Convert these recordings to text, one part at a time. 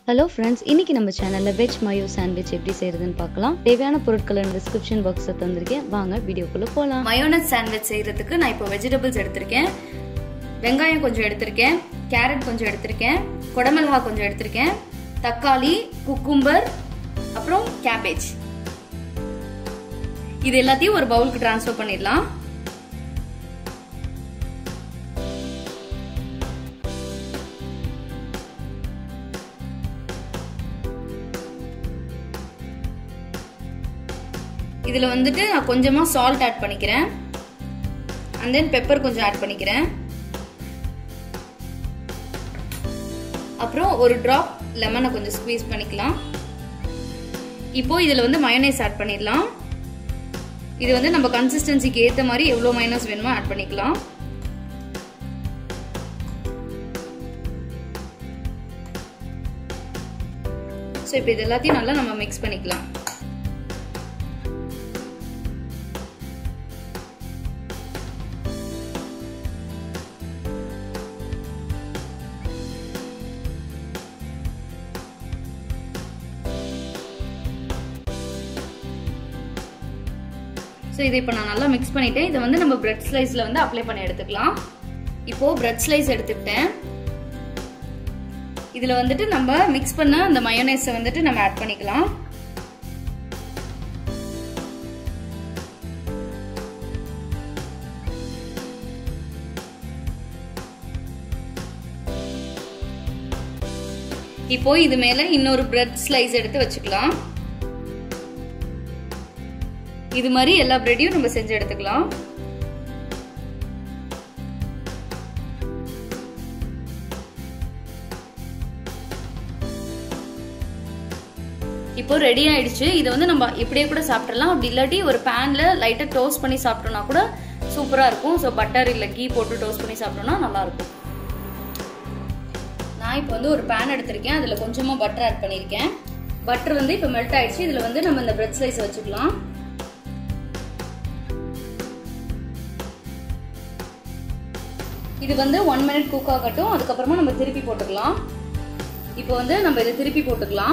hello friends இன்னைக்கு நம்ம சேனலில் வெஜ் மயோ சாண்ட்விச் எப்படி செய்யறதுன்னு பார்க்கலாம் தேவையான பொருட்களை டிஸ்கிரிப்ஷன் பாக்ஸில் தந்திருக்கேன் வாங்க வீடியோக்குள்ளே போகலாம் மயோனஸ் சாண்ட்விச் செய்யறதுக்கு நான் இப்போ வெஜிடபிள்ஸ் எடுத்திருக்கேன் வெங்காயம் கொஞ்சம் எடுத்திருக்கேன் கேரட் கொஞ்சம் எடுத்திருக்கேன் குடமிளகா கொஞ்சம் எடுத்திருக்கேன் தக்காளி குக்கும்பர் அப்புறம் கேபேஜ் இது எல்லாத்தையும் ஒரு பவுலுக்கு ட்ரான்ஸ்ஃபர் பண்ணிடலாம் இதுல வந்துட்டு நான் கொஞ்சமா சால்ட் ஆட் பண்ணிக்கிறேன் அண்ட் தென் பெப்பர் கொஞ்சம் ஆட் பண்ணிக்கிறேன் அப்புறம் ஒரு ட்ராப் லெமனை கொஞ்சம் ஸ்குவீஸ் பண்ணிக்கலாம் இப்போ இதுல வந்து மயோனைஸ் ஆட் பண்ணிடலாம் இது வந்து நம்ம கன்சிஸ்டன்சிக்கு ஏற்ற மாதிரி எவ்வளோ மைனஸ் வேணுமோ ஆட் பண்ணிக்கலாம் ஸோ இப்போ இது எல்லாத்தையும் நல்லா நம்ம மிக்ஸ் பண்ணிக்கலாம் ஸோ இதை இப்போ நான் நல்லா மிக்ஸ் பண்ணிட்டேன் இதை வந்து நம்ம பிரெட் ஸ்லைஸில் வந்து அப்ளை பண்ணி எடுத்துக்கலாம் இப்போ பிரெட் ஸ்லைஸ் எடுத்துக்கிட்டேன் இதில் வந்துட்டு நம்ம மிக்ஸ் பண்ண அந்த மயோனைஸை வந்துட்டு நம்ம ஆட் பண்ணிக்கலாம் இப்போ இது மேல இன்னொரு பிரெட் ஸ்லைஸ் எடுத்து வச்சுக்கலாம் இது மாதிரி எல்லா பிரெட்டையும் நம்ம செஞ்சு எடுத்துக்கலாம் இப்போ ரெடி ஆயிடுச்சு இதை வந்து நம்ம இப்படியே கூட சாப்பிட்றலாம் அப்படி இல்லாட்டி ஒரு பேன்ல லைட்டா டோஸ்ட் பண்ணி சாப்பிட்டோம்னா கூட சூப்பரா இருக்கும் ஸோ பட்டர் இல்லை கீ போட்டு டோஸ்ட் பண்ணி சாப்பிட்டோம்னா நல்லா இருக்கும் நான் இப்போ வந்து ஒரு பேன் எடுத்திருக்கேன் அதுல கொஞ்சமா பட்டர் ஆட் பண்ணியிருக்கேன் பட்டர் வந்து இப்போ மெல்ட் ஆயிடுச்சு இதுல வந்து நம்ம இந்த பிரெட் ஸ்லைஸ் வச்சுக்கலாம் இது வந்து ஒன் மினிட் குக் ஆகட்டும் அதுக்கப்புறமா நம்ம திருப்பி போட்டுக்கலாம் இப்போ வந்து நம்ம இதை திருப்பி போட்டுக்கலாம்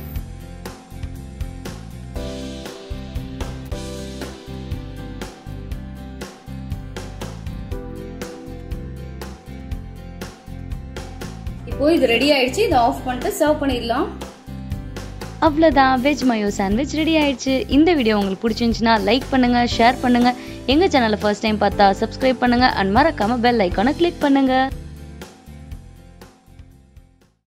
இப்போ இது ரெடி ஆயிடுச்சு இதை ஆஃப் பண்ணிட்டு சர்வ் பண்ணிடலாம் அவ்வளோதான் வெஜ் மயோ சாண்ட்விச் ரெடி ஆயிடுச்சு இந்த வீடியோ உங்களுக்கு பிடிச்சிருந்துச்சுன்னா லைக் பண்ணுங்க ஷேர் பண்ணுங்க எங்க சேனலை ஃபர்ஸ்ட் டைம் பார்த்தா சப்ஸ்கிரைப் பண்ணுங்க அண்ட் மறக்காம பெல் ஐக்கானை கிளிக் பண்ணுங்க